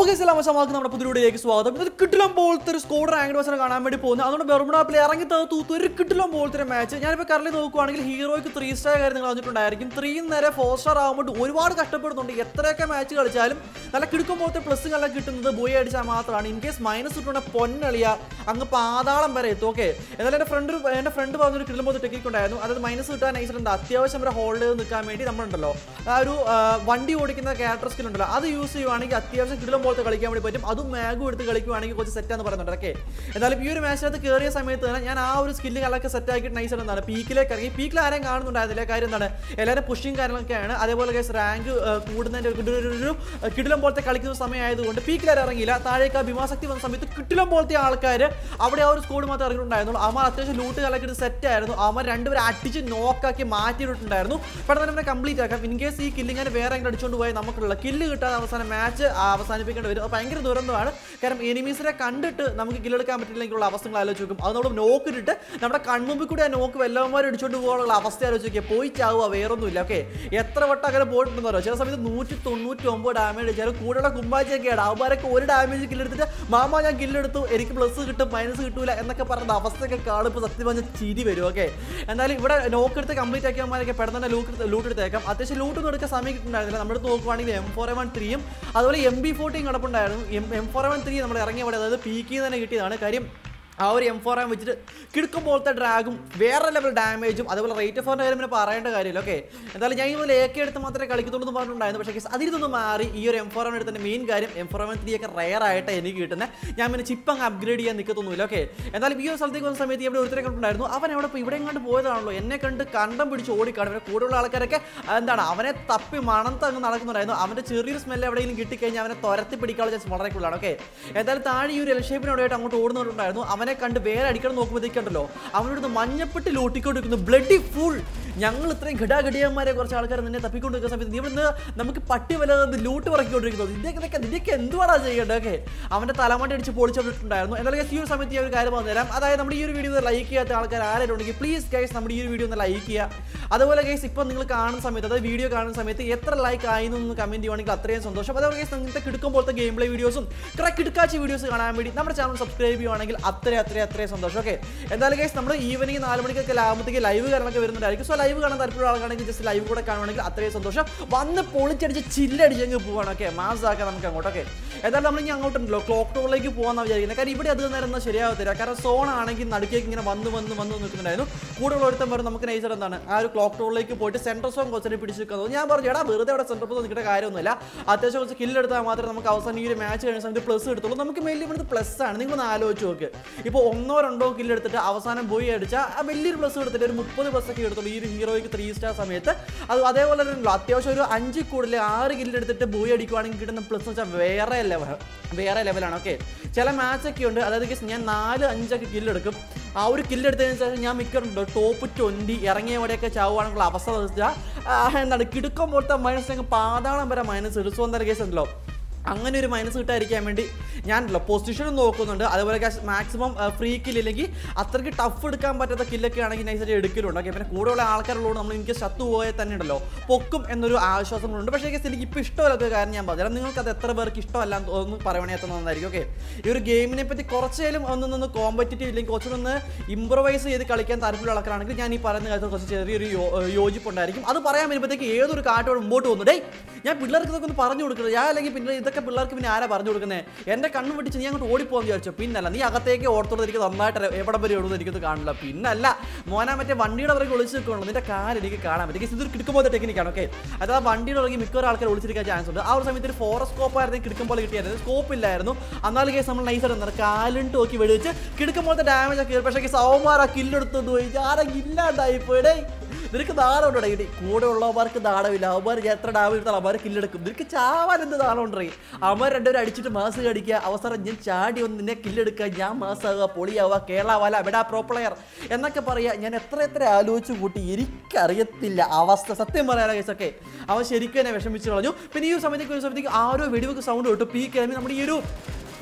Case എല്ലാം വശമാക്കി നമ്മുടെ പുതിയയിലേക്ക് സ്വാഗതം ഇത് കിട്ടിലും പോലത്തെ ഒരു സ്കോഡ് റാങ്ക് വശം കാണാൻ വേണ്ടി പോകുന്നത് അതുകൊണ്ട് ബെർമുഡ പ്ലേ ഇറങ്ങി തൂത്ത് ഒരു കിട്ടിലും പോലത്തെ ഒരു മാച്ച് ഞാനിപ്പോൾ കറലി നോക്കുവാണെങ്കിൽ ഹീറോയ്ക്ക് ത്രീ സ്റ്റാർ കാര്യം നിങ്ങൾ പറഞ്ഞിട്ടുണ്ടായിരിക്കും ത്രീ നേരെ ഫോർ സ്റ്റാർ ആകുമ്പോൾ ഒരുപാട് കഷ്ടപ്പെടുന്നുണ്ട് എത്രയൊക്കെ മാച്ച് കളിച്ചാലും നല്ല കിടക്കും പോലത്തെ പ്ലസ് എല്ലാം കിട്ടുന്നത് ബോയ് അടിച്ചാൽ മാത്രമാണ് ഇൻ കേസ് മൈനസ് ഇട്ടുകൊണ്ട് പൊന്നളിയ അങ്ങ് പാതാളം വരെ എത്തും ഓക്കെ എന്നാലും എൻ്റെ ഫ്രണ്ട് എൻ്റെ ഫ്രണ്ട് പറഞ്ഞൊരു കിട്ടിലും പോലത്തെ ടെക്നിക്ക് ഉണ്ടായിരുന്നു അതായത് മൈനസ് കിട്ടാൻ നൈസിലുണ്ട് അത്യാവശ്യം വരെ ഹോൾഡ് ചെയ്ത് നിൽക്കാൻ വേണ്ടി നമ്മളുണ്ടല്ലോ ആ ഒരു ആ, വണ്ടി ഓടിക്കുന്ന ക്യാരക്ടർ സ്കിൽ ഉണ്ടല്ലോ അത് യൂസ് ചെയ്യുവാണെങ്കിൽ അത്യാവശ്യം കിടിലം പോലത്തെ കളിക്കാൻ വേണ്ടി പറ്റും അതും മാഗും എടുത്ത് കളിക്കുവാണെങ്കിൽ കുറച്ച് സെറ്റ് എന്ന് പറയുന്നുണ്ട് ഓക്കെ എന്നാലും ഈ ഒരു മാച്ചിനകത്ത് കയറിയ സമയത്ത് തന്നെ ഞാൻ ആ ഒരു സ്കില്ല് കളൊക്കെ സെറ്റ് ആക്കിയിട്ട് നൈസ് എന്താണ് പീക്കിലേക്ക് ഇറങ്ങി പീക്കിൽ ആരെയും കാണുന്നുണ്ടായിരുന്നില്ല കാര്യം എന്താണ് എല്ലാവരും പുഷിങ് കാര്യങ്ങളൊക്കെയാണ് അതേപോലെ കേസ് റാങ്ക് കൂടുന്നതിൻ്റെ ഒരു ഒരു- ഒരു കിടിലം പോലത്തെ കളിക്കുന്ന സമയമായതുകൊണ്ട് പീക്കിലാരും ഇറങ്ങിയില്ല താഴേക്ക് ആ ഭീമാശക്തി വന്ന സമയത്ത് കിട്ടിലം പോലത്തെ ആൾക്കാർ അവിടെ ആ ഒരു സ്കോഡ് മാത്രമേ ഇറങ്ങിയിട്ടുണ്ടായിരുന്നുള്ളൂ അവന്മാർ അത്യാവശ്യം ലൂട്ട് കളൊക്കെ സെറ്റ് ആയിരുന്നു അവന്മാർ രണ്ടുപേരും അടിച്ച് നോക്കാക്കി മാറ്റിയിട്ടുണ്ടായിരുന്നു പെട്ടെന്ന് തന്നെ കംപ്ലീറ്റ് ആക്കാം ഇൻ കേസ് ഈ കില്ലിങ്ങനെ വേറെ എങ്ങനെ അടിച്ചുകൊണ്ട് പോയാൽ നമുക്കുള്ള കില്ല് കിട്ടാതെ അവസാനം മാച്ച് അവസാനിപ്പിക്കേണ്ടി വരും അത് ഭയങ്കര ദുരന്തമാണ് കാരണം എനിമീസിനെ കണ്ടിട്ട് നമുക്ക് കില്ലെടുക്കാൻ പറ്റില്ലെങ്കിലുള്ള അവസ്ഥകൾ ആലോചിച്ച് നോക്കും അത് നമ്മൾ നോക്കിയിട്ട് നമ്മുടെ കൺമുമ്പിൽ കൂടി ആ നോക്ക് വല്ലവന്മാരും അടിച്ചുകൊണ്ട് പോകാനുള്ള അവസ്ഥ ആലോചിച്ച് നോക്കിയാൽ പോയി ചാവുക വേറൊന്നുമില്ല ഓക്കെ എത്ര വട്ടം അങ്ങനെ പോയിട്ടുണ്ടെന്ന് പറയാം ചില സമയത്ത് നൂറ്റി തൊണ്ണൂറ്റി ഒമ്പത് ഡാമേജ് ചില കൂടെയുള്ള കുമ്പാച്ചൊക്കെയാണ് അവന്മാരൊക്കെ ഒരു ഡാമേജ് കില്ലെടുത്തിട്ട് മാമ ഞാൻ കില്ലെടുത്തു എനിക്ക് പ്ലസ് കിട്ടും മൈനസ് കിട്ടൂല എന്നൊക്കെ പറയുന്ന അവസ്ഥയൊക്കെ കാണുമ്പോൾ സത്യം പറഞ്ഞ ചിരി വരും ഓക്കെ എന്തായാലും ഇവിടെ നോക്ക് എടുത്ത് കംപ്ലീറ്റ് ആക്കിയവന്മാരൊക്കെ പെട്ടെന്ന് തന്നെ ലൂട്ട് ലൂട്ട് എടുത്തേക്കാം അത്യാവശ്യം ലൂട്ട് ഒന്നും എടുക്കാൻ സമയം കിട്ടുന്നുണ്ടായിരുന്നില്ല നമ്മുടെ അടുത്ത് നോക്കുവാണെങ്കിൽ എം ഫോർ എം വൺ ത്രീയും അതുപോലെ എം ബി ഫോർട്ടിയും കിടപ്പുണ്ടായിരുന്നു M M four M one three നമ്മൾ ഇറങ്ങിയ അവിടെ അതായത് പീക്കിൽ തന്നെ കിട്ടിയതാണ് കാര്യം ആ ഒരു എം ഫോർ ആം വെച്ചിട്ട് കിടക്കും പോലത്തെ ഡ്രാഗും വേറെ ലെവൽ ഡാമേജും അതുപോലെ റേറ്റ് ഫോറിൻ്റെ കാര്യം പിന്നെ പറയേണ്ട കാര്യമില്ല ഓക്കെ എന്തായാലും ഞാൻ ഇതുപോലെ എ കെ എടുത്ത് മാത്രമേ കളിക്കത്തുള്ളൂ എന്ന് പറഞ്ഞിട്ടുണ്ടായിരുന്നു പക്ഷേ കേസ് അതിൽ നിന്നും മാറി ഈ ഒരു എം ഫോർ എം എടുത്തതിൻ്റെ മെയിൻ കാര്യം എം ഫോർ എം ത്രീ ഒക്കെ റയർ ആയിട്ട് എനിക്ക് കിട്ടുന്നത് ഞാൻ പിന്നെ ചിപ്പ് അങ്ങ് അപ്ഗ്രേഡ് ചെയ്യാൻ നിൽക്കത്തൊന്നുമില്ല ഓക്കെ എന്തായാലും ഈ ഒരു സ്ഥലത്തേക്ക് വന്ന സമയത്ത് ഇവിടെ ഒരുത്തരെ കണ്ടിട്ടുണ്ടായിരുന്നു അവൻ അവിടെ ഇപ്പോൾ ഇവിടെ കണ്ട് പോയതാണല്ലോ എന്നെ കണ്ട് കണ്ടം പിടിച്ച് ഓടിക്കാണ് പിന്നെ കൂടുതലുള്ള ആൾക്കാരൊക്കെ എന്താണ് അവനെ തപ്പി മണത്ത് അങ്ങ് നടക്കുന്നുണ്ടായിരുന്നു അവൻ്റെ ചെറിയൊരു സ്മെല്ല് എവിടെയെങ്കിലും കിട്ടിക്കഴിഞ്ഞാൽ അവനെ തുരത്തി പിടിക്കാനുള്ള ചാൻസ് വളരെ കൂടുതലാണ് ഓക്കെ എന്തായാലും താഴെ ഈ ഒരു എൽ ഷേപ്പിനോടായിട്ട് അങ്ങോട്ട് ഓടുന്നുണ്ടായിരുന്നു അവനെ കണ്ട് വേറെ അടിക്കണം നോക്കുമ്പോഴത്തേക്കുണ്ടല്ലോ അവനോട് മഞ്ഞപ്പെട്ട് ലൂട്ടിക്കൊണ്ടിരിക്കുന്നു ബ്ലഡി ഫുൾ ഞങ്ങൾ ഇത്രയും ഘടാഘടിയന്മാരെ കുറച്ച് ആൾക്കാർ നിന്നെ തപ്പിക്കൊണ്ടിരിക്കുന്ന സമയത്ത് നീ ഇവിടുന്ന് നമുക്ക് പട്ടി വല്ല ലൂട്ട് പറക്കിക്കൊണ്ടിരിക്കുന്നത് ഇതിൻ്റെയൊക്കെ നിനക്ക് എന്തുവാടാ ചെയ്യേണ്ടത് ഓക്കെ അവൻ്റെ തലമണ്ടി അടിച്ച് പൊളിച്ചിട്ടുണ്ടായിരുന്നു എന്നാലും ഈ ഒരു സമയത്ത് ഈ ഒരു കാര്യം പറഞ്ഞുതരാം അതായത് നമ്മുടെ ഈ ഒരു വീഡിയോ ലൈക്ക് ചെയ്യാത്ത ആൾക്കാർ ആരെങ്കിലും ഉണ്ടെങ്കിൽ പ്ലീസ് ഗൈസ് നമ്മുടെ ഈ ഒരു വീഡിയോ ഒന്ന് ലൈക്ക് ചെയ്യുക അതുപോലെ ഗൈസ് ഇപ്പോൾ നിങ്ങൾ കാണുന്ന സമയത്ത് അതായത് വീഡിയോ കാണുന്ന സമയത്ത് എത്ര ലൈക്ക് ആയി എന്ന് കമൻറ്റ് ചെയ്യുവാണെങ്കിൽ അത്രയും സന്തോഷം അതുപോലെ ഗൈസ് നിങ്ങൾക്ക് കിടക്കും പോലത്തെ ഗെയിം പ്ലേ വീഡിയോസും കുറെ കിടക്കാച്ച വീഡിയോസ് കാണാൻ വേണ്ടി നമ്മുടെ ചാനൽ സബ്സ്ക്രൈബ് ചെയ്യുവാണെങ്കിൽ അത്രയും അത്രയും അത്രയും സന്തോഷം ഓക്കെ എന്തായാലും ഗൈസ് നമ്മൾ ഈവനിങ് നാല് മണിക്കൊക്കെ ലാഭത്തേക്ക് ലൈവ് കാര്യങ്ങളൊക്കെ വരുന്നുണ്ടായിരിക്കും സോ ലൈവ് കാണാൻ താല്പര്യമുള്ള ആൾക്കാണെങ്കിൽ ജസ്റ്റ് ലൈവ് കൂടെ കാണുവാണെങ്കിൽ അത്രയും സന്തോഷം വന്ന് പൊളിച്ചടിച്ച് ചില്ലടിച്ചങ്ങ് പോവാണ് ഓക്കെ മാസാക്കാം നമുക്ക് അങ്ങോട്ടൊക്കെ എന്തായാലും നമ്മൾ ഇനി അങ്ങോട്ടുണ്ടല്ലോ ക്ലോക്ക് ടോറിലേക്ക് പോകാമെന്ന് വിചാരിക്കുന്നത് കാരണം ഇവിടെ അത് നേരം ഒന്നും ശരിയാവത്തില്ല കാരണം സോൺ ആണെങ്കിൽ നടുക്കേക്ക് ഇങ്ങനെ വന്ന് വന്ന് വന്ന് നിൽക്കുന്നുണ്ടായിരുന്നു കൂടുതൽ ഒരുത്തം വരും നമുക്ക് നൈസർ എന്താണ് ആ ഒരു ക്ലോക്ക് ടോറിലേക്ക് പോയിട്ട് സെൻട്രൽ സോൺ കുറച്ചിട്ട് പിടിച്ച് നിൽക്കുന്നത് ഞാൻ പറഞ്ഞു എടാ വെറുതെ അവിടെ സെൻട്രൽ സോൺ നിൽക്കേണ്ട കാര്യമൊന്നുമില്ല അത്യാവശ്യം കുറച്ച് കില്ല് എടുത്താൽ മാത്രമേ നമുക്ക് അവസാനം ഈ ഒരു മാച്ച് കഴിഞ്ഞ സമയത്ത് പ്ലസ് എടുത്തുള്ളൂ നമുക്ക് മെയിൻ ഇവിടുത്തെ പ്ലസ് ആണ് നിങ്ങളൊന്ന് ആലോചിച്ച് നോക്ക് ഇപ്പോൾ ഒന്നോ രണ്ടോ കില്ല് എടുത്തിട്ട് അവസാനം പോയി അടിച്ചാൽ ആ വലിയൊരു പ്ലസ് എടുത്തിട്ട് ഒരു മുപ്പത് പ്ലസ് ഒക്കെ എടുത്തുള്ളൂ ഈ ഒരു ഹീറോയ്ക്ക് ത്രീ സ്റ്റാർ സമയത്ത് അത് അതേപോലെ തന്നെ ഉണ്ടല്ലോ അത്യാവശ്യം ഒരു അഞ്ച് കൂടുതൽ ആറ് കില്ല് എടുത്തിട്ട് ബോയ് അടിക്കുവാണെങ്കിൽ കിട്ടുന്ന പ്ലസ് എന്ന് വെച്ചാൽ വേറെ ലെവൽ വേറെ ലെവലാണ് ഓക്കെ ചില മാച്ചൊക്കെ ഉണ്ട് അതായത് guys ഞാൻ നാല് അഞ്ചൊക്കെ കില്ല് എടുക്കും ആ ഒരു കില്ല് എടുത്തതിന് ശേഷം ഞാൻ മിക്കറുണ്ട് ടോപ്പ് ട്വൻറ്റി ഇറങ്ങിയവിടെയൊക്കെ ചാവുകയാണെന്നുള്ള അവസ്ഥ വെച്ചാൽ എന്താണ് കിടുക്കം പോലത്തെ മൈനസ് ഞങ്ങൾ പാതാളം വരെ മൈനസ് എടുത്തു എന്നൊരു കേസ് ഉണ്ടല്ലോ അങ്ങനെ ഒരു മൈനസ് കിട്ടാതിരിക്കാൻ വേണ്ടി ഞാൻ പൊസിഷനും നോക്കുന്നുണ്ട് അതുപോലെ മാക്സിമം ഫ്രീ കില്ലില്ലെങ്കിൽ അത്രയ്ക്ക് ടഫ് എടുക്കാൻ പറ്റാത്ത കില്ലൊക്കെ ആണെങ്കിൽ നൈസായിട്ട് എടുക്കലുണ്ട് ഓക്കെ പിന്നെ കൂടെയുള്ള ആൾക്കാരുള്ളതുകൊണ്ട് നമ്മൾ എനിക്ക് ചത്തു പോയാൽ തന്നെ ഉണ്ടല്ലോ പൊക്കും എന്നൊരു ആശ്വാസങ്ങളുണ്ട് പക്ഷേ guys, എനിക്ക് ഇപ്പോൾ ഇഷ്ടമല്ലാത്ത കാര്യം ഞാൻ പറഞ്ഞു നിങ്ങൾക്ക് അത് എത്ര പേർക്ക് ഇഷ്ടമല്ല എന്ന് ഒന്ന് പറയണേ നന്നായിരിക്കും ഓക്കെ ഈ ഒരു ഗെയിമിനെ പറ്റി കുറച്ചേലും ഒന്നൊന്ന് കോമ്പറ്റീറ്റീവ് ഇല്ലെങ്കിൽ കുറച്ചൊന്ന് ഇമ്പ്രവൈസ് ചെയ്ത് കളിക്കാൻ താല്പര്യമുള്ള ആൾക്കാരാണെങ്കിൽ ഞാൻ ഈ പറയുന്ന കാര്യത്തിൽ കുറച്ച് ചെറിയൊരു യോ- യോജിപ്പുണ്ടായിരിക്കും അത് പറയാൻ വരുമ്പോഴത്തേക്ക് ഏതൊരു കാട്ടോട് മുമ്പോട്ട് പോകുന്നു ഡേ ഞാൻ പിള്ളേർക്ക് ഇതൊക്കെ ഒന്ന് പറഞ്ഞു കൊടുക്കുന്നത് ഞാൻ അല്ലെങ്കിൽ പിന്നെ ഇതൊക്കെ പിള്ളേർക്ക് പിന്നെ ആരാ പറഞ്ഞു കൊടുക്കുന്നത് എൻ്റെ കണ്ണ് പിടിച്ച് നീ അങ്ങോട്ട് ഓടിപ്പോകാൻ വിചാരിച്ചു പിന്നല്ല നീ അകത്തേക്ക് ഓർത്തോട് എനിക്ക് നന്നായിട്ട് അറിയാം. എവിടെ വരെ ഓടുന്നു എനിക്കത് കാണില്ല പിന്നല്ല മോനാ മറ്റേ വണ്ടിയുടെ പുറകെ ഒളിച്ച് നിൽക്കുള്ളൂ നിന്റെ കാല് എനിക്ക് കാണാൻ പറ്റും Guys, ഇതൊരു കിടക്കുമ്പോൾ ടെക്നിക്കാണ് ഓക്കെ അത് ആ വണ്ടിയുടെ പുറകെ മിക്കവാറും ആൾക്കാർ ഒളിച്ചിരിക്കാൻ ചാൻസ് ഉണ്ട് ആ ഒരു സമയത്ത് ഒരു ഫോറസ്റ്റ് സ്കോപ്പ് ആയിരുന്നു കിടക്കും പോലെ കിട്ടിയായിരുന്നു സ്കോപ്പ് ഇല്ലായിരുന്നു എന്നാലും കേസ് നമ്മൾ നൈസ് എന്താണ് കാലിട്ട് നോക്കി വെടിച്ച് കിടക്കുമ്പോഴത്തെ ഡാമേജ് ഒക്കെ പക്ഷേ കേസ് അവന്മാർ ആ കില്ലെടുത്തു പോയി ആരെങ്കിലും ഇല്ലാണ്ടായി പോയിടേ നിനക്ക് ദാടമുണ്ടോ ഇടി കൂടെ ഉള്ളവർക്ക് ദാടമില്ല അവന്മാർ എത്ര ഡാമേജ് എടുത്താൽ അവന്മാർ കില്ലെടുക്കും നിനക്ക് ചാവാൻ എന്ത് ദാടമുണ്ടേ അവന്മാർ രണ്ടുപേരും അടിച്ചിട്ട് മാസ് കടിക്കുക അവസരം ഞാൻ ചാടി വന്ന് നിന്നെ കില്ലെടുക്കുക ഞാൻ മാസാവുക പൊളിയാവുക കേരള വല ബെഡാ പ്രോ പ്ലെയർ എന്നൊക്കെ പറയുക ഞാൻ എത്ര എത്ര ആലോചിച്ച് കൂട്ടി എനിക്കറിയത്തില്ല അവസ്ഥ സത്യം പറയാനാ കേസൊക്കെ അവൻ ശരിക്കും എന്നെ വിഷമിച്ച് കളഞ്ഞു പിന്നെ ഈ ഒരു സമയത്തേക്ക് ഒരു സമയത്തേക്ക് ആരോ വെടിവെക്ക് സൗണ്ട് കേട്ടു പീ കിളമ്പി നമ്മുടെ ഈ ഒരു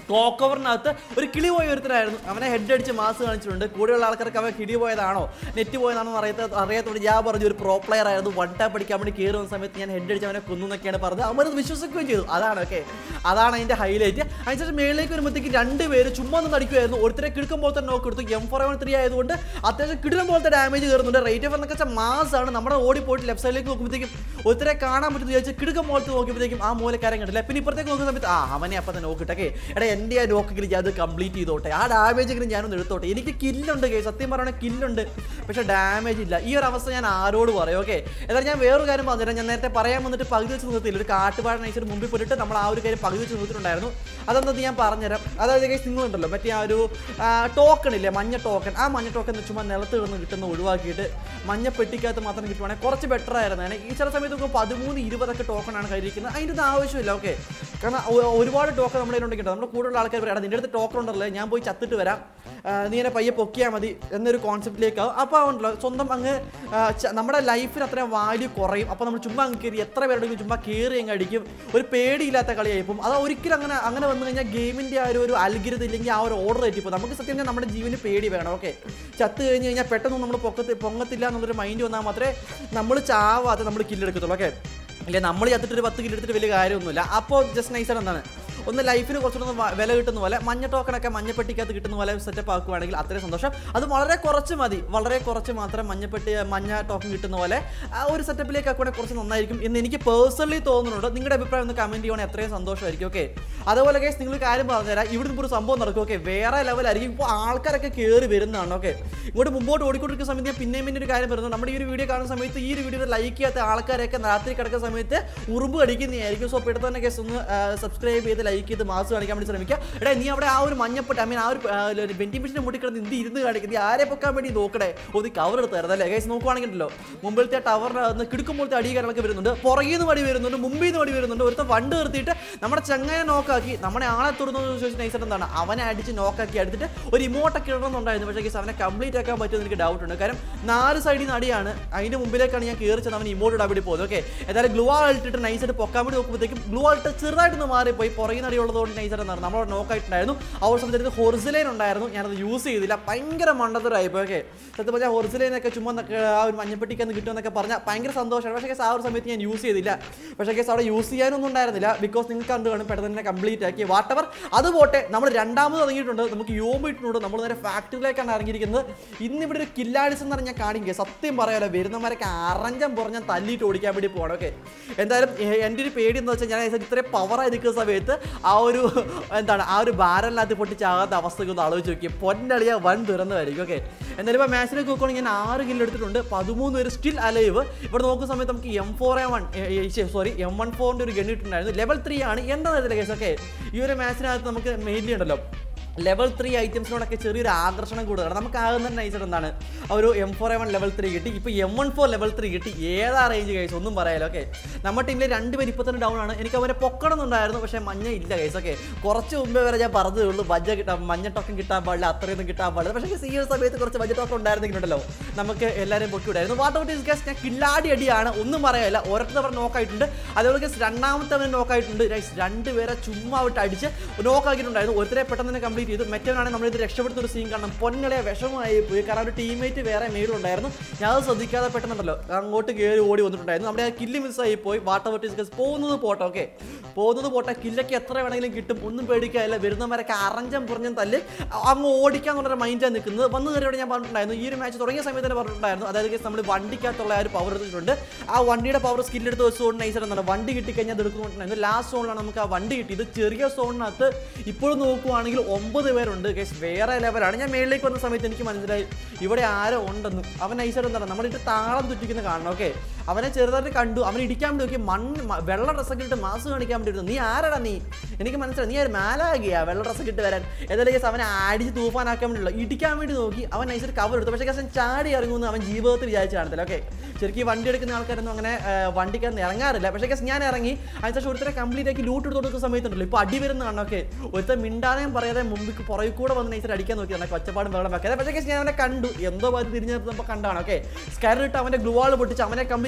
ക്ലോക്ക് ഓവറിനകത്ത് ഒരു കിളി പോയ ഒരുത്തരായിരുന്നു അവനെ ഹെഡ് അടിച്ച് മാസ് കാണിച്ചിട്ടുണ്ട് കൂടെയുള്ള ആൾക്കാർക്ക് അവൻ കിളി പോയതാണോ നെറ്റ് പോയതാണോ എന്ന് അറിയാത്ത അറിയാത്തോണ്ട് ഞാൻ പറഞ്ഞു ഒരു പ്രോ പ്ലെയർ ആയിരുന്നു വൺ ടാപ്പ് അടിക്കാൻ വേണ്ടി കയറി വന്ന സമയത്ത് ഞാൻ ഹെഡ് അടിച്ച് അവനെ കൊന്നു എന്നൊക്കെയാണ് പറഞ്ഞത് അവരത് വിശ്വസിക്കുകയും ചെയ്തു അതാണ് ഓക്കെ അതാണ് അതിന്റെ ഹൈലൈറ്റ് അതിനുശേഷം മേളിലേക്ക് വരുമ്പോഴത്തേക്ക് രണ്ട് പേര് ചുമ്മാ ഒന്ന് അടിക്കുമായിരുന്നു ഒരുത്തരെ കിടക്കും പോലത്തെ നോക്ക് എടുത്തു എം ഫോർ എവൺ ത്രീ ആയതുകൊണ്ട് അത്യാവശ്യം കിടിലം പോലത്തെ ഡാമേജ് കയറുന്നുണ്ട് റേറ്റ് ഓഫ് എന്നൊക്കെ വെച്ചാൽ മാസാണ് നമ്മുടെ ഓടി പോയിട്ട് ലെഫ്റ്റ് സൈഡിലേക്ക് നോക്കുമ്പോഴത്തേക്കും ഒരുത്തരെ കാണാൻ പറ്റുന്ന വിചാരിച്ച് കിടക്കം പോലത്തെ നോക്കിയപ്പോഴത്തേക്കും ആ മൂലക്കാരൻ കണ്ടില്ല പിന്നെ ഇപ്പുറത്തേക്ക് നോക്കുന്ന സമയത്ത് ആ അവനെ അപ്പം തന്നെ നോക്കിട്ടൊക്കെ എടാ എൻ്റെ ആ നോക്കെങ്കിലും ഞാൻ അത് കംപ്ലീറ്റ് ചെയ്തോട്ടെ ആ ഡാമേജ് എങ്കിലും ഞാനൊന്ന് എടുത്തോട്ടെ എനിക്ക് കില്ലുണ്ട് കേ സത്യം പറയുകയാണെങ്കിൽ കില്ലുണ്ട് പക്ഷേ ഡാമേജ് ഇല്ല ഈ ഒരു അവസ്ഥ ഞാൻ ആരോട് പറയും ഓക്കെ എന്നാൽ ഞാൻ വേറൊരു കാര്യം പറഞ്ഞുതരാം ഞാൻ നേരത്തെ പറയാൻ വന്നിട്ട് പകുതി വെച്ച് നിർത്തിയില്ല ഒരു കാട്ടുപാട നൈസിന് മുമ്പിൽ പോയിട്ട് നമ്മൾ ആ ഒരു കാര്യം പകുതി വെച്ച് നിർത്തിയിട്ടുണ്ടായിരുന്നു അതെന്നത് ഞാൻ പറഞ്ഞുതരാം അതായത് കേസ് നിങ്ങളുണ്ടല്ലോ മറ്റേ ആ ഒരു ടോക്കൺ ഇല്ലേ മഞ്ഞ ടോക്കൺ ആ മഞ്ഞ ടോക്കൺ ചുമ്മാ നിലത്ത് കിടന്ന് കിട്ടുന്ന ഒഴിവാക്കിയിട്ട് മഞ്ഞ പെട്ടിക്കകത്ത് മാത്രം കിട്ടുവാണെങ്കിൽ കുറച്ച് ബെറ്റർ ആയിരുന്നു ഈ ചില സമയത്ത് നമുക്ക് പതിമൂന്ന് ഇരുപതൊക്കെ ടോക്കൺ ആണ് കയ്യിരിക്കുന്നത് അതിൻ്റെ ഒന്നും ആവശ്യമില്ല ഓക്കെ കാരണം ഒ- ഒരുപാട് ടോക്കൺ നമ്മുടെ കയ്യിലുണ്ട് കിട്ടും നമ്മുടെ കൂടുതലുള്ള ആൾക്കാർ പറയാം നിന്റെ അടുത്ത് ടോക്കൺ ഉണ്ടല്ലോ ഞാൻ പോയി ചത്തിട്ട് വരാം ആ, നീ എന്നെ പയ്യെ പൊക്കിയാൽ മതി എന്നൊരു കോൺസെപ്റ്റിലേക്ക് ആവും അപ്പോൾ ഉണ്ടല്ലോ സ്വന്തം അങ്ങ് ആ, ച- നമ്മുടെ ലൈഫിന് അത്രയും വാല്യൂ കുറയും അപ്പോൾ നമ്മൾ ചുമ്മാ അങ്ങ് കയറി എത്ര പേരുണ്ടെങ്കിലും ചുമ്മാ കയറി അങ്ങ് അടിക്കും ഒരു പേടിയില്ലാത്ത കളിയായിപ്പോൾ അത് ഒരിക്കലും അങ്ങനെ അങ്ങനെ വന്നു കഴിഞ്ഞാൽ ഗെയിമിൻ്റെ ആ ഒരു ഒരു അൽഗിരുത് ഇല്ലെങ്കിൽ ആ ഒരു ഓർഡർ തെറ്റിപ്പോൾ നമുക്ക് സത്യം പറഞ്ഞാൽ നമ്മുടെ ജീവന് പേടി വേണം ഓക്കെ ചത്ത് കഴിഞ്ഞ് കഴിഞ്ഞാൽ പെട്ടെന്ന് നമ്മൾ പൊക്കത്ത് പൊങ്ങത്തില്ല എന്നുള്ളൊരു മൈൻഡ് വന്നാൽ മാത്രമേ നമ്മൾ ചാവാതെ നമ്മൾ കില്ലെടുക്കത്തുള്ളൂ ഓക്കെ ഇല്ല നമ്മൾ ചത്തിട്ട് ഒരു പത്ത് കിലോ എടുത്തിട്ട് വലിയ കാര്യമൊന്നുമില്ല അപ്പോൾ ജസ്റ്റ് നൈസർ എന്താണ് ഒന്ന് ലൈഫിന് കുറച്ചുകൂടെ ഒന്ന് വ- വില കിട്ടുന്ന പോലെ മഞ്ഞ ടോക്കണൊക്കെ മഞ്ഞപ്പെട്ടിക്കകത്ത് കിട്ടുന്ന പോലെ സെറ്റപ്പ് ആക്കുവാണെങ്കിൽ അത്രയും സന്തോഷം അത് വളരെ കുറച്ച് മതി വളരെ കുറച്ച് മാത്രം മഞ്ഞപ്പെട്ടി മഞ്ഞ ടോക്കൺ കിട്ടുന്ന പോലെ ആ ഒരു സെറ്റപ്പിലേക്ക് ആക്കുവാണെങ്കിൽ കുറച്ച് നന്നായിരിക്കും എന്ന് എനിക്ക് പേഴ്സണലി തോന്നുന്നുണ്ട് നിങ്ങളുടെ അഭിപ്രായം ഒന്ന് കമൻറ്റ് ചെയ്യുവാണെങ്കിൽ അത്രയും സന്തോഷമായിരിക്കും ഓക്കെ അതുപോലെ കേസ് നിങ്ങൾ കാര്യം പറഞ്ഞുതരാം ഇവിടെ ഇപ്പോൾ ഒരു സംഭവം നടക്കും ഓക്കെ വേറെ ലെവലായിരിക്കും ഇപ്പോൾ ആൾക്കാരൊക്കെ കയറി വരുന്നതാണ് ഓക്കെ ഇങ്ങോട്ട് മുമ്പോട്ട് ഓടിക്കൊണ്ടിരിക്കുന്ന സമയത്ത് ഞാൻ പിന്നെയും പിന്നെ ഒരു കാര്യം പറയുന്നത് നമ്മുടെ ഈ ഒരു വീഡിയോ കാണുന്ന സമയത്ത് ഈ ഒരു വീഡിയോ ലൈക്ക് ചെയ്യാത്ത ആൾക്കാരൊക്കെ രാത്രി കിടക്കുന്ന സമയത്ത് ഉറുമ്പ് കടിക്കുന്നതായിരിക്കും സോ പെട്ടെന്ന് തന്നെ കേസ് ഒന്ന് സബ്സ്ക്രൈബ് ചെയ്ത് ലൈക്ക് ചെയ്ത് മാസ് കാണിക്കാൻ വേണ്ടി ശ്രമിക്കുക എടാ നീ അവിടെ ആ ഒരു മഞ്ഞപ്പെട്ട് ഐ മീൻ ആ ഒരു വെന്റിമേഷൻ്റെ മുട്ടി കിടന്ന് എന്ത് ഇരുന്ന് കാണിക്കുന്നത് ആരെ പൊക്കാൻ വേണ്ടി നോക്കണേ ഒന്ന് കവർ എടുത്ത് തരുന്നത് അല്ലേ കേസ് നോക്കുവാണെങ്കിലോ മുമ്പിലത്തെ ടവറിന് കിടക്കുമ്പോഴത്തെ അടി കാര്യങ്ങളൊക്കെ വരുന്നുണ്ട് പുറകിൽ നിന്ന് വടി വരുന്നുണ്ട് മുമ്പിൽ നിന്ന് വടി വരുന്നുണ്ട് ഒരുത്ത വണ്ട് നിർത്തിയിട്ട് നമ്മുടെ ചങ്ങനെ നോക്കാക്കി നമ്മുടെ ആളെ തുറന്നു ചോദിച്ചു നൈസായിട്ട് എന്താണ് അവനെ അടിച്ച് നോക്കാക്കി എടുത്തിട്ട് ഒരു ഇമോട്ടൊക്കെ ഇടണമെന്നുണ്ടായിരുന്നു പക്ഷേ കേസ് അവനെ കംപ്ലീറ്റ് ആക്കാൻ പറ്റുമെന്ന് എനിക്ക് ഡൗട്ട് ഉണ്ട് കാരണം നാല് സൈഡിൽ നിന്ന് അടിയാണ് അതിന്റെ മുമ്പിലേക്കാണ് ഞാൻ കയറി ചെന്ന് അവൻ ഇമോട്ട് ഇടാൻ വേണ്ടി പോകുന്നത് ഓക്കെ ഏതായാലും ഗ്ലൂ ആൾ ഇട്ടിട്ട് നൈസായിട്ട് പൊക്കാൻ വേണ്ടി നോക്കുമ്പോഴത്തേക്കും ഗ്ലൂ ആൾട്ട് ചെറുതായിട്ടൊന്ന് മാറിപ്പോയി പുറകിൽ നിന്ന് അടിയുള്ളതുകൊണ്ട് നൈസായിട്ട് നടന്നു നമ്മളവിടെ നോക്കായിട്ടുണ്ടായിരുന്നു ആ ഒരു സമയത്ത് ഹൊറിസിലൈൻ ഉണ്ടായിരുന്നു ഞാനത് യൂസ് ചെയ്തില്ല ഭയങ്കര മണ്ടത്തരായിപ്പോൾ ഓക്കെ സത്യം പറഞ്ഞാൽ ഹൊറിസിലൈനൊക്കെ ചുമ്മാ നക്ക- ആ ഒരു മഞ്ഞപ്പെട്ടിക്കൊന്ന് കിട്ടുമെന്നൊക്കെ പറഞ്ഞാൽ ഭയങ്കര സന്തോഷമാണ് പക്ഷേ കേസ് ആ ഒരു സമയത്ത് ഞാൻ യൂസ് ചെയ്തില്ല പക്ഷേ കേസ് അവിടെ യൂസ് ചെയ്യാനൊന്നും ഉണ്ടായിരുന്നില്ല ബിക്കോസ് നിങ്ങൾക്ക് കണ്ടു കാണും പെട്ടെന്ന് തന്നെ കംപ്ലീറ്റ് ആക്കി വാട്ടവർ അത് പോട്ടെ നമ്മൾ രണ്ടാമത് തുടങ്ങിയിട്ടുണ്ട് നമുക്ക് യോമ്പ് ഇട്ടിട്ടുണ്ട് നമ്മൾ നേരെ ഫാക്ടറിയിലേക്കാണ് ഇറങ്ങിയിരിക്കുന്നത് ഇന്ന് ഇവിടെ ഒരു കില്ലാഡിസ് എന്ന് പറഞ്ഞാൽ കാണിക്കുക സത്യം പറയാലോ വരുന്നവരൊക്കെ അറഞ്ചം പുറഞ്ഞ തല്ലിയിട്ട് ഓടിക്കാൻ വേണ്ടി പോകണം ഓക്കെ എന്തായാലും എ- എൻ്റെ ഒരു പേടി എന്ന് വെച്ചാൽ ഞാൻ ഇത്രയും പവറായി നിൽക്കുന്ന സമയത്ത് ആ ഒരു എന്താണ് ആ ഒരു ബാരലിനകത്ത് പൊട്ടിച്ചാകാത്ത അവസ്ഥയ്ക്ക് ഒന്ന് ആലോചിച്ച് നോക്കി പൊന്നളിയ വൻ ദുരന്തമായിരിക്കും ഓക്കെ എന്തായാലും ഇപ്പോൾ മാച്ചിലേക്ക് നോക്കുകയാണെങ്കിൽ ഞാൻ ആറ് കില്ല് എടുത്തിട്ടുണ്ട് പതിമൂന്ന് പേര് സ്റ്റിൽ അലൈവ് ഇവിടെ നോക്കുന്ന സമയത്ത് നമുക്ക് M four A one sorry M one ഫോറിൻ്റെ ഒരു ഗണ്ണിട്ടുണ്ടായിരുന്നു ലെവൽ ത്രീ ആണ് എന്താ ഇതിലെ കേസ് ഓക്കെ ഈ ഒരു മാച്ചിനകത്ത് നമുക്ക് മെയിൻലി ഉണ്ടല്ലോ ലെവൽ ത്രീ ഐറ്റംസിനോടൊക്കെ ചെറിയൊരു ആകർഷണം കൂടുതലാണ് നമുക്ക് ആകുന്ന നൈസായിട്ട് എന്താണ് ആ ഒരു M four A one level three കിട്ടി ഇപ്പോൾ M one four level three കിട്ടി ഏതാ റേഞ്ച് കേസ് ഒന്നും പറയാലോ ഓക്കെ നമ്മുടെ ടീമിൽ രണ്ട് പേര് ഇപ്പോൾ തന്നെ ഡൗൺ ആണ് എനിക്ക് അവരെ പൊക്കണം എന്നുണ്ടായിരുന്നു പക്ഷേ മഞ്ഞ ഇല്ല കേസ് ഓക്കെ കുറച്ച് മുമ്പേ വരെ ഞാൻ പറഞ്ഞതേ ഉള്ളൂ മഞ്ഞ കിട്ടാൻ മഞ്ഞ ടോക്കൺ കിട്ടാൻ പാടില്ല അത്രയൊന്നും കിട്ടാൻ പാടില്ല പക്ഷേ ഈ ഒരു സമയത്ത് കുറച്ച് മഞ്ഞ ടോക്കൺ ഉണ്ടായിരുന്നെങ്കിലുണ്ടല്ലോ നമുക്ക് എല്ലാവരെയും പൊക്കി വിടായിരുന്നു വാട്ട് ഔട്ട് ഈസ് ഗസ് ഞാൻ കില്ലാടി അടിയാണ് ഒന്നും പറയാനില്ല ഒരൊറ്റവർ നോക്കായിട്ടുണ്ട് അതേപോലെ ഗസ് രണ്ടാമത്തെ അവൻ നോക്കായിട്ടുണ്ട് Guys, രണ്ടുപേരെ ചുമ്മാ വിട്ട് അടിച്ച് നോക്കാക്കിയിട്ടുണ്ടായിരുന്നു ഒരുത്തരെ പെട്ടെന്ന് തന്നെ കംപ്ലീറ്റ് ചെയ്തു മറ്റവനാണെങ്കിൽ നമ്മളിത് രക്ഷപ്പെടുന്ന ഒരു സീൻ കാണണം പൊന്നളെ വിഷമമായി പോയി കാരണം ഒരു ടീമേറ്റ് വേറെ മേലുണ്ടായിരുന്നു ഞാൻ അത് ശ്രദ്ധിക്കാതെ പെട്ടെന്നുണ്ടല്ലോ അങ്ങോട്ട് കയറി ഓടി വന്നിട്ടുണ്ടായിരുന്നു നമ്മുടെ ആ കില്ല് മിസ്സായി പോയി വാട്ടർ വട്ടീസ് പോകുന്നത് പോട്ടെ ഓക്കെ പോകുന്നത് പോട്ടെ കില്ലൊക്കെ എത്ര വേണമെങ്കിലും കിട്ടും ഒന്നും പേടിക്കാനില്ല വരുന്നവരൊക്കെ അറഞ്ചം പുറഞ്ഞും തല്ല് അങ്ങ് ഓടിക്കാന്നുള്ളൊരു മൈൻഡാണ് നിൽക്കുന്നത് വന്ന് കയറിയോടെ ഞാൻ പറഞ്ഞിട്ടുണ്ടായിരുന്നു ഈ ഒരു മാച്ച് തുടങ്ങിയ സമയത്ത് തന്നെ പറഞ്ഞിട്ടുണ്ടായിരുന്നു അതായത് നമ്മൾ വണ്ടിക്കകത്തുള്ള ആ ഒരു പവർ എടുത്തിട്ടുണ്ട് ആ വണ്ടിയുടെ പവർ സ്കിൽ എടുത്ത് വെച്ചുകൊണ്ട് നൈസായിട്ട് എന്താണ് വണ്ടി കിട്ടിക്കഴിഞ്ഞാൽ അത് എടുക്കുന്നുണ്ടായിരുന്നു ലാസ്റ്റ് സോണിലാണ് നമുക്ക് ആ വണ്ടി കിട്ടിയത് ചെറിയ സോണിനകത്ത് ഇപ്പോഴും നോക്കുവാണെങ്കിൽ ഒമ്പത് പേരുണ്ട് കേസ് വേറെ ലെവലാണ് ഞാൻ മേളിലേക്ക് വന്ന സമയത്ത് എനിക്ക് മനസ്സിലായി ഇവിടെ ആരോ ഉണ്ടെന്ന് അവൻ നൈസായിട്ട് എന്താണ് നമ്മളിട്ട് താളം തുറ്റിക്കുന്ന കാണണം ഓക്കെ അവനെ ചെറുതായിട്ട് കണ്ടു അവനെ ഇടിക്കാൻ വേണ്ടി നോക്കി മണ്ണ് മ- വെള്ള ഡ്രസ്സൊക്കെ ഇട്ട് മാസ് കാണിക്കാൻ വേണ്ടി ഇരുന്നു നീ ആരാടാ നീ എനിക്ക് മനസ്സിലായി നീ ഒരു മാലാകിയാ വെള്ള ഡ്രസ്സൊക്കെ ഇട്ട് വരാൻ ഏതായാലും കേസ് അവനെ അടിച്ച് തൂഫാനാക്കാൻ വേണ്ടിയുള്ള ഇടിക്കാൻ വേണ്ടി നോക്കി അവൻ നൈസായിട്ട് കവർ എടുത്തു പക്ഷേ കേസ് ചാടി ഇറങ്ങുമെന്ന് അവൻ ജീവിതത്തിൽ വിചാരിച്ചു കാണത്തില്ല ഓക്കെ ശരിക്കും ഈ വണ്ടി എടുക്കുന്ന ആൾക്കാരൊന്നും അങ്ങനെ ആ, വണ്ടിക്കകത്ത് ഇറങ്ങാറില്ല പക്ഷേ കേസ് ഞാൻ ഇറങ്ങി അതിനുശേഷം ഒരുത്തരെ കംപ്ലീറ്റ് ആക്കി ലൂട്ട് എടുത്ത് കൊടുക്കുന്ന സമയത്തുണ്ടല്ലോ ഇപ്പോൾ അടി വരുന്ന കാണൊക്കെ ഒരുത്തൻ മിണ്ടാതെയും പറയാതെ മുമ്പിൽ പുറകിൽ കൂടെ വന്ന് നൈസായിട്ട് അടിക്കാൻ നോക്കി തന്നെ ഒച്ചപ്പാടും വെള്ളം വെക്കാതെ പക്ഷേ കേസ് ഞാൻ അവനെ കണ്ടു എന്തോ പാതി തിരിഞ്ഞപ്പോൾ കണ്ടാണ് ഓക്കെ സ്കയർ ഇട്ട് അവൻ്റെ ഗ്ലൂ വാൾ പൊട്ടിച്ച് അവനെ കംപ്ലീറ്റ്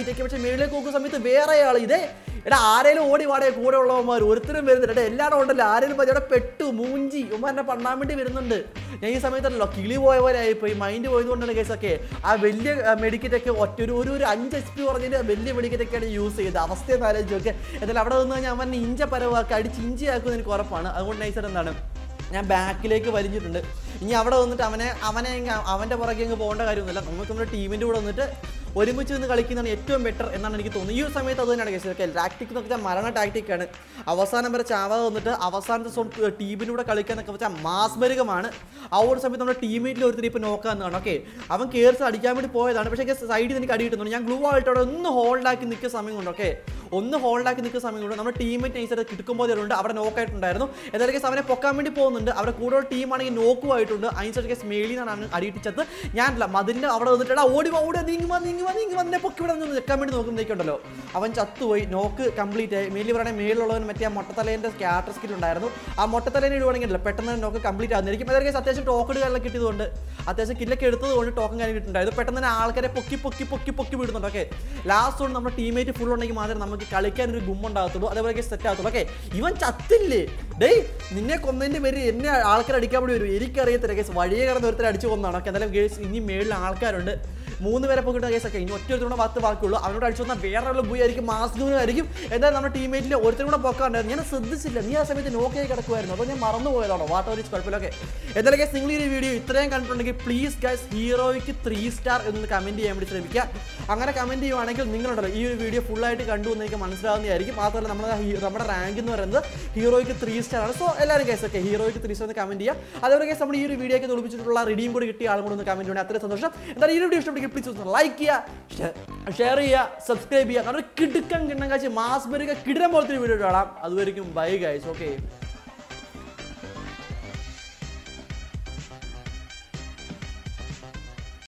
തീറ്റയ്ക്ക് പക്ഷെ മേളിലേക്ക് നോക്കുന്ന സമയത്ത് വേറെ ആൾ ഇതേ എടാ ആരേലും ഓടി വാടേ കൂടെ ഉള്ളവന്മാർ ഒരുത്തരും വരുന്നില്ല എടാ എല്ലാവരും ഉണ്ടല്ലോ ആരേലും പറ്റി അവിടെ പെട്ടു മൂഞ്ചി ഉമ്മ എന്നെ പണ്ണാൻ വേണ്ടി വരുന്നുണ്ട് ഞാൻ ഈ സമയത്തല്ലോ കിളി പോയ പോലെ ആയിപ്പോയി മൈൻഡ് പോയതുകൊണ്ടാണ് കേസൊക്കെ ആ വലിയ മെഡിക്കറ്റ് ഒക്കെ ഒറ്റ ഒരു ഒരു ഒരു അഞ്ച് എച്ച് പി പറഞ്ഞതിന്റെ വലിയ മെഡിക്കറ്റ് ഒക്കെയാണ് യൂസ് ചെയ്തത് അവസ്ഥയെ ആലോചിച്ചൊക്കെ എന്തായാലും അവിടെ നിന്ന് ഞാൻ അവൻ ഇഞ്ച പരവാക്കി അടിച്ച് ഇഞ്ചിയാക്കുമെന്ന് എനിക്ക് ഉറപ്പാണ് അതുകൊണ്ട് നൈസർ എന്താണ് ഞാൻ ബാക്കിലേക്ക് വലിഞ്ഞിട്ടുണ്ട് ഇനി അവിടെ വന്നിട്ട് അവനെ അവനെ അങ്ങ് അവൻ്റെ പുറകെ അങ്ങ് പോകേണ്ട കാര്യമൊന്നുമില്ല നമുക്ക് നമ്മുടെ ടീമിൻ്റെ കൂടെ വന്നിട്ട് ഒരുമിച്ച് നിന്ന് കളിക്കുന്നതാണ് ഏറ്റവും ബെറ്റർ എന്നാണ് എനിക്ക് തോന്നുന്നത് ഈ ഒരു സമയത്ത് അത് തന്നെയാണ് കേസ് ഓക്കെ ടാക്ടിക് എന്ന് വെച്ചാൽ മരണ ടാക്ടിക്കാണ് അവസാനം വരെ ചാവാതെ വന്നിട്ട് അവസാനത്തെ സോൺ ടീമിൻ്റെ കൂടെ കളിക്കുക എന്നൊക്കെ വെച്ചാൽ മാസ്മരികമാണ് ആ ഒരു സമയത്ത് നമ്മുടെ ടീമേറ്റിൽ ഒരുത്തർ ഇപ്പോൾ നോക്കാവുന്നതാണ് ഓക്കെ അവൻ കയറി അടിക്കാൻ വേണ്ടി പോയതാണ് പക്ഷേ സൈഡിൽ എനിക്ക് അടി കിട്ടുന്നുണ്ട് ഞാൻ ഗ്ലൂ ആയിട്ട് അവിടെ ഒന്ന് ഹോൾഡാക്കി നിൽക്കുന്ന സമയം കൊണ്ട് ഓക്കെ ഒന്ന് ഹോൾഡാക്കി നിൽക്കുന്ന സമയം കൊണ്ട് നമ്മുടെ ടീമേറ്റ് നൈസായിട്ട് കിടക്കുമ്പോൾ ഉണ്ട് അവിടെ നോക്കായിട്ടുണ്ടായിരുന്നു എന്തായാലും കേസ് അവനെ പൊക്കാൻ വേണ്ടി പോകുന്നുണ്ട് അവിടെ കൂടുതൽ ടീമാണെങ്കിൽ നോക്കുമായിട്ടുണ്ട് അതിനനുസരിച്ച് കേസ് മേളിൽ നിന്നാണ് അടിയിട്ടിച്ചത് ഞാനല്ല മതിലിൻ്റെ അവിടെ വന്നിട്ട് എടാ ഓടി വാ, ഓടി നീങ്ങുവാ നീങ്ങുവാ നീങ്ങുവാ എന്നെ പൊക്കി ഇവിടെ നിന്ന് നിൽക്കാൻ വേണ്ടി നോക്കുമ്പോഴേക്കുണ്ടല്ലോ അവൻ ചത്തുപോയി നോക്ക് കംപ്ലീറ്റ് ആയി മേലിൽ പറയുകയാണെങ്കിൽ മേളിലുള്ളവൻ മറ്റേ ആ മൊട്ടത്തലേൻ്റെ സ്കാറ്റർ സ്കിൽ ഉണ്ടായിരുന്നു ആ മൊട്ടത്തലേനെ ഇടുവാണെങ്കിൽ പെട്ടെന്ന് തന്നെ നോക്ക് കംപ്ലീറ്റ് ആകുന്നതായിരിക്കും അതായത് കേസ് അത്യാവശ്യം ടോക്കൺ കാര്യങ്ങളൊക്കെ കിട്ടിയതുകൊണ്ട് അത്യാവശ്യം കില്ലൊക്കെ എടുത്തത് കൊണ്ട് ടോക്കൺ കാര്യം കിട്ടുന്നുണ്ടായിരുന്നു പെട്ടെന്ന് തന്നെ ആൾക്കാരെ പൊക്കി പൊക്കി പൊക്കി പൊക്കി വിടുന്നുണ്ട് ഓക്കെ ലാസ്റ്റ് കൊണ്ട് നമ്മുടെ ടീമേറ്റ് ഫുൾ ഉണ്ടെങ്കിൽ മാത്രമേ നമുക്ക് കളിക്കാൻ ഒരു ഗുമ്മുണ്ടാകത്തുള്ളൂ അതേപോലെ സെറ്റ് ആകത്തുള്ളൂ ഓക്കെ ഇവൻ ചത്തില്ലേ ഡേയ് നിന്നെ കൊന്നതിന്റെ പേര് എന്നെ ആൾക്കാർ അടിക്കാൻ വേണ്ടി വരും എനിക്കറിയത്തില്ല കേസ് വഴിയെ കിടന്ന് ഒരുത്തരെ അടിച്ചു കൊന്നാണ് ഓക്കെ എന്തായാലും കേസ് ഇനി മേളിൽ ആൾക്കാരുണ്ട് മൂന്ന് പേരെ പോയിട്ട് കേസൊക്കെ ഇനി ഒറ്റ ഒരുത്തരുടെ ഭാഗത്ത് ബാക്കിയുള്ളൂ അവനോട് അടിച്ചു വന്നാൽ വേറെ ഉള്ള പോയി ആയിരിക്കും മാസ്ദൂനായിരിക്കും എന്തായാലും നമ്മുടെ ടീമേറ്റിൽ ഒരുത്തരും കൂടെ പോക്കാണ്ടായിരുന്നു ഞാൻ ശ്രദ്ധിച്ചില്ല നീ ആ സമയത്ത് നോക്കിയായി കിടക്കുമായിരുന്നു അപ്പോൾ ഞാൻ മറന്നു പോയതാണോ വാട്ട് ഒരു കുഴപ്പമില്ലൊക്കെ എന്തായാലും കേസ് നിങ്ങൾ ഈ വീഡിയോ ഇത്രയും കണ്ടിട്ടുണ്ടെങ്കിൽ പ്ലീസ് ഗൈസ് ഹീറോയ്ക്ക് ത്രീ സ്റ്റാർ എന്ന് കമൻറ്റ് ചെയ്യാൻ വേണ്ടി ശ്രമിക്കുക അങ്ങനെ കമൻറ്റ് ചെയ്യുവാണെങ്കിൽ നിങ്ങളുണ്ടല്ലോ ഈ ഒരു വീഡിയോ ഫുള്ളായിട്ട് കണ്ടു എന്ന് എനിക്ക് മനസ്സിലാവുന്നതായിരിക്കും മാത്രമല്ല നമ്മുടെ ഹീ- നമ്മുടെ റാങ്ക് എന്ന് പറയുന്നത് ഹീറോയ്ക്ക് ത്രീ സ്റ്റാർ ആണ് സോ എല്ലാവരും കേസ് ഒക്കെ ഹീറോയ്ക്ക് ത്രീ സ്റ്റാർ എന്ന് കമൻറ്റ് ചെയ്യുക അതേപോലെ കേസ് നമ്മൾ ഈ ഒരു വീഡിയോ ഒക്കെ തോൽപ്പിച്ചിട്ടുള്ള റിഡീം കൂടി കിട്ടിയ ആളും കൂടി ഒന്ന് കമൻറ്റ് ചെയ്യണേ അത്രയും സന്തോഷം എന്തായാലും ഈ വീഡിയോ ഇഷ്ടപ്പെട്ടെങ്കിൽ പ്ലീസ് ഒന്ന് ലൈക്ക് ചെയ്യുക ഷെയർ ചെയ്യുക സബ്സ്ക്രൈബ് ചെയ്യുക കാരണം കിടുക്കം കിണ്ണം കാഴ്ച മാസ് വരിക കിടിലം പോലത്തെ ഒരു വീഡിയോ കാണാം അതുവരെയും ബൈ ഗൈസ് ഓക്കെ